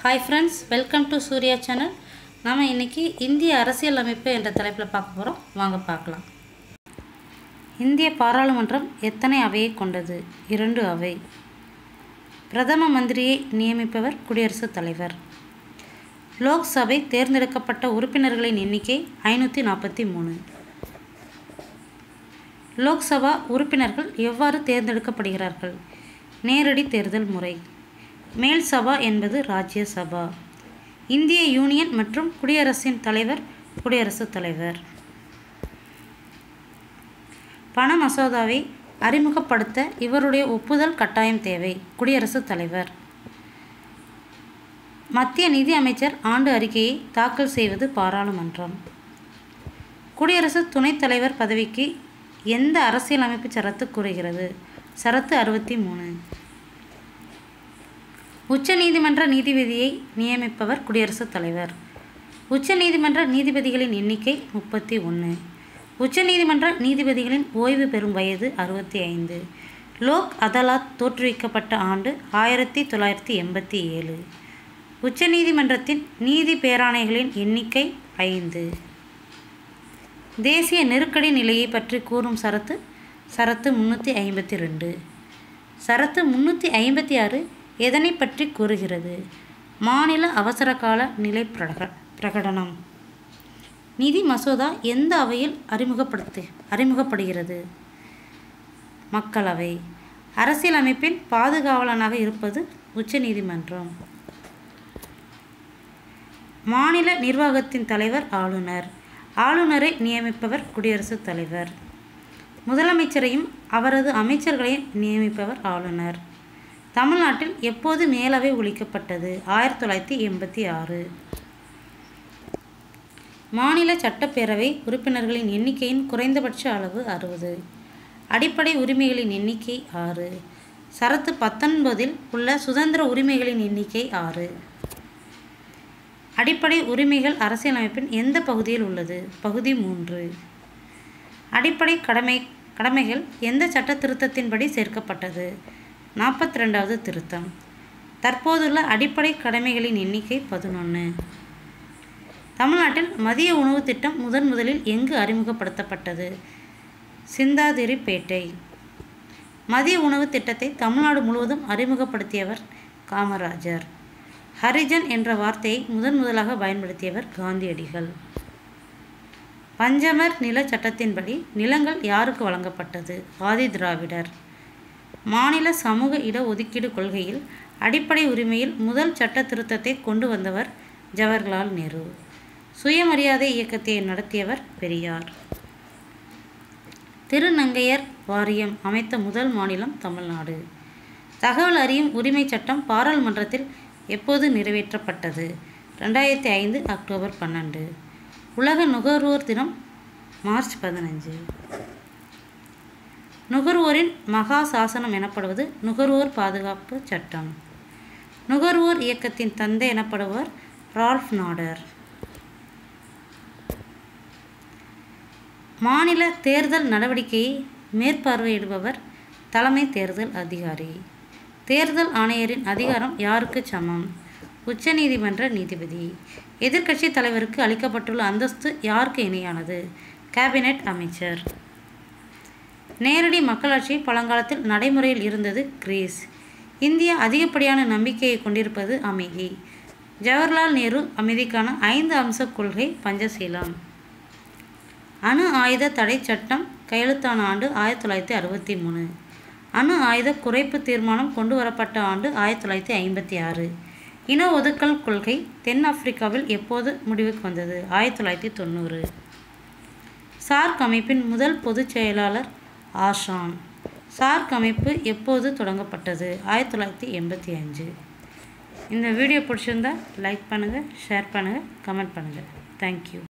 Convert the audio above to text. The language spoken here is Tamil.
hi friends welcome to Surya channel நாம் இன்றைக்கி இந்திய அரசியல் அமைப்பு என்ற தலைப்பில் பார்க்க போகிறோம் வாங்க பார்க்கலாம் இந்திய பாராளுமன்றம் எத்தனை அவையை கொண்டது இரண்டு அவை பிரதம மந்திரியை நியமிப்பவர் குடியரசுத் தலைவர் லோக்சபை தேர்ந்தெடுக்கப்பட்ட உறுப்பினர்களின் எண்ணிக்கை ஐநூற்றி நாற்பத்தி மூணு லோக்சபா உறுப்பினர்கள் எவ்வாறு தேர்ந்தெடுக்கப்படுகிறார்கள் நேரடி தேர்தல் முறை மேல் சபா என்பது ராஜ்யசபா இந்திய யூனியன் மற்றும் குடியரசின் தலைவர் குடியரசுத் தலைவர் பண மசோதாவை அறிமுகப்படுத்த இவருடைய ஒப்புதல் கட்டாயம் தேவை குடியரசுத் தலைவர் மத்திய நிதி அமைச்சர் ஆண்டு அறிக்கையை தாக்கல் செய்வது பாராளுமன்றம் குடியரசு துணைத் தலைவர் பதவிக்கு எந்த அரசியலமைப்பு சரத்து கூறுகிறது சரத்து அறுபத்தி மூணு உச்சநீதிமன்ற நீதிபதியை நியமிப்பவர் குடியரசுத் தலைவர் உச்சநீதிமன்ற நீதிபதிகளின் எண்ணிக்கை முப்பத்தி ஒன்று உச்சநீதிமன்ற நீதிபதிகளின் ஓய்வு பெறும் வயது அறுபத்தி ஐந்து லோக் அதாலத் தோற்றுவிக்கப்பட்ட ஆண்டு ஆயிரத்தி தொள்ளாயிரத்தி எண்பத்தி ஏழு உச்சநீதிமன்றத்தின் நீதி பேராணைகளின் எண்ணிக்கை ஐந்து தேசிய நெருக்கடி நிலையை பற்றி கூறும் சரத்து சரத்து முந்நூற்றி ஐம்பத்தி ரெண்டு சரத்து முந்நூற்றி ஐம்பத்தி ஆறு எதனை பற்றி கூறுகிறது மாநில அவசரகால நிலை பிரக பிரகடனம் நிதி மசோதா எந்த அவையில் அறிமுகப்படுத்து அறிமுகப்படுகிறது மக்களவை அரசியலமைப்பின் பாதுகாவலனாக இருப்பது உச்சநீதிமன்றம் மாநில நிர்வாகத்தின் தலைவர் ஆளுநர் ஆளுநரை நியமிப்பவர் குடியரசுத் தலைவர் முதலமைச்சரையும் அவரது அமைச்சர்களையும் நியமிப்பவர் ஆளுநர் தமிழ்நாட்டில் எப்போது மேலவை ஒழிக்கப்பட்டது ஆயிரத்தி தொள்ளாயிரத்தி எண்பத்தி ஆறு மாநில சட்டப்பேரவை உறுப்பினர்களின் எண்ணிக்கையின் குறைந்தபட்ச அளவு அறுபது அடிப்படை உரிமைகளின் எண்ணிக்கை ஆறு சரத்து பத்தொன்பதில் உள்ள சுதந்திர உரிமைகளின் எண்ணிக்கை ஆறு அடிப்படை உரிமைகள் அரசியலமைப்பின் எந்த பகுதியில் உள்ளது பகுதி மூன்று அடிப்படை கடமை கடமைகள் எந்த சட்ட திருத்தத்தின்படி சேர்க்கப்பட்டது நாற்பத்தி ரெண்டாவது திருத்தம் தற்போதுள்ள அடிப்படை கடமைகளின் எண்ணிக்கை பதினொன்று தமிழ்நாட்டில் மதிய உணவு திட்டம் முதன் முதலில் எங்கு அறிமுகப்படுத்தப்பட்டது சிந்தாதிரிப்பேட்டை மதிய உணவு திட்டத்தை தமிழ்நாடு முழுவதும் அறிமுகப்படுத்தியவர் காமராஜர் ஹரிஜன் என்ற வார்த்தையை முதன் முதலாக பயன்படுத்தியவர் காந்தியடிகள் பஞ்சமர் நில சட்டத்தின்படி நிலங்கள் யாருக்கு வழங்கப்பட்டது ஆதி திராவிடர் மாநில சமூக இட ஒதுக்கீடு கொள்கையில் அடிப்படை உரிமையில் முதல் சட்ட திருத்தத்தை கொண்டு வந்தவர் ஜவஹர்லால் நேரு சுயமரியாதை இயக்கத்தை நடத்தியவர் பெரியார் திருநங்கையர் வாரியம் அமைத்த முதல் மாநிலம் தமிழ்நாடு தகவல் அறியும் உரிமை சட்டம் பாராளுமன்றத்தில் எப்போது நிறைவேற்றப்பட்டது ரெண்டாயிரத்தி ஐந்து அக்டோபர் பன்னெண்டு உலக நுகர்வோர் தினம் மார்ச் பதினஞ்சு நுகர்வோரின் மகா சாசனம் எனப்படுவது நுகர்வோர் பாதுகாப்பு சட்டம் நுகர்வோர் இயக்கத்தின் தந்தை எனப்படுவர் ரால்ஃப் நாடர் மாநில தேர்தல் நடவடிக்கையை மேற்பார்வையிடுபவர் தலைமை தேர்தல் அதிகாரி தேர்தல் ஆணையரின் அதிகாரம் யாருக்கு சமம் உச்சநீதிமன்ற நீதிபதி எதிர்க்கட்சி தலைவருக்கு அளிக்கப்பட்டுள்ள அந்தஸ்து யாருக்கு இணையானது கேபினெட் அமைச்சர் நேரடி மக்களாட்சி பழங்காலத்தில் நடைமுறையில் இருந்தது கிரீஸ் இந்தியா அதிகப்படியான நம்பிக்கையை கொண்டிருப்பது அமைதி ஜவஹர்லால் நேரு அமைதிக்கான ஐந்து அம்ச கொள்கை பஞ்சசீலம் அணு ஆயுத தடை சட்டம் கையெழுத்தான ஆண்டு ஆயிரத்தி தொள்ளாயிரத்தி அறுபத்தி மூணு அணு ஆயுத குறைப்பு தீர்மானம் கொண்டு வரப்பட்ட ஆண்டு ஆயிரத்தி தொள்ளாயிரத்தி ஐம்பத்தி ஆறு இன ஒதுக்கல் கொள்கை தென் ஆப்பிரிக்காவில் எப்போது முடிவுக்கு வந்தது ஆயிரத்தி தொள்ளாயிரத்தி தொண்ணூறு சார்க் அமைப்பின் முதல் பொதுச் செயலாளர் ஆஷான் சார்க் அமைப்பு எப்போது தொடங்கப்பட்டது ஆயிரத்தி தொள்ளாயிரத்தி எண்பத்தி அஞ்சு இந்த வீடியோ பிடிச்சிருந்தா லைக் பண்ணுங்கள் ஷேர் பண்ணுங்கள் கமெண்ட் பண்ணுங்கள் தேங்க்யூ